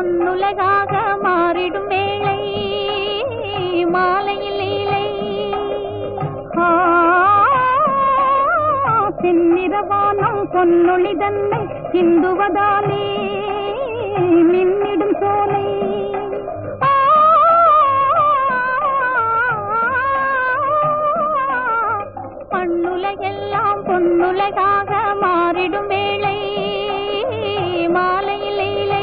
பொன்னுலகாக மாறிடும் வேளை மாலையில் லீலை ஆ, செந்நிறவானம் பொன்னொளி தன்னை சிந்துவதாலே மின்னிடும் சோலை ஆ, மண்ணுலகெல்லாம் பொன்னுலகாக மாறிடும் வேளை மாலையில் லீலை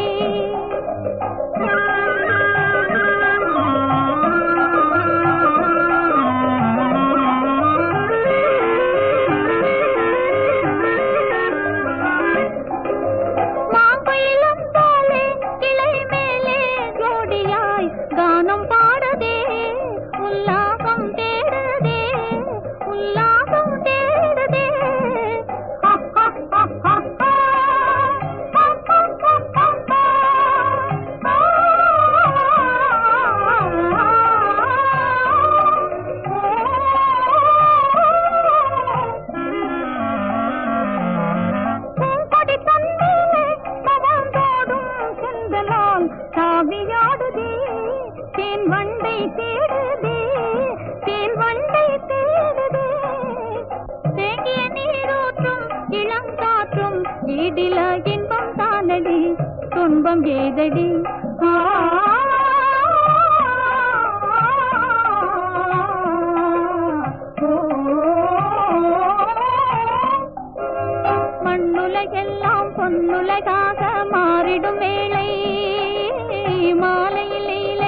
மாங்குயிலும் போலே கிளை மேலே ஜோடியாய் கானம் பாடுதே உல்லாசம் தேடுதே உல்லாசம் தேடுதே பூங்கொடி தந்திலே பவந்தோடும் செந்தலால் தாவியாடுதே தேன் வண்டை தேடுதே தேன் வண்டை தேடுதே தேங்கிய நீரூற்றும் இளங்காற்றும் ஈடில இன்பம் தானடி துன்பம் ஏதடி ஆ மண்ணுலகெல்லாம் பொன்னுலகாக மாறிடும் வேளை மாலையில் லீலை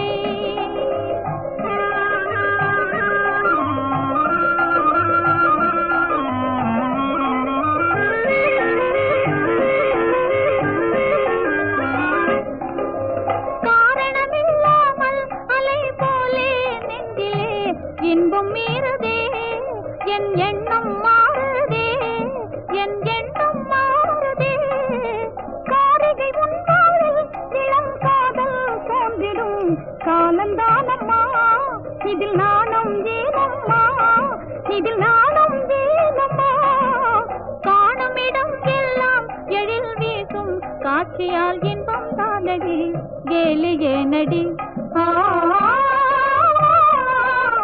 காரணமில்லாமல் அலை போலே நெஞ்சிலே இன்பம் மீறுதே என் எண்ணம் மாறுதே என் எண்ணம் மாறுதே காரிகை முன்னாளில் இளம் காதல் தோன்றிடும் காலந்தானம்மா இதில் நாணம் ஏனம்மா இதில் நாணம் ஏனம்மா காணும் இடம் எல்லாம் எழில் வீசும் காட்சியால் இன்பம் தானடி கேலி ஏனடி ஆ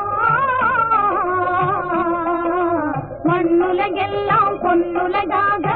மண்ணுலகெல்லாம் பொன்னுலகாக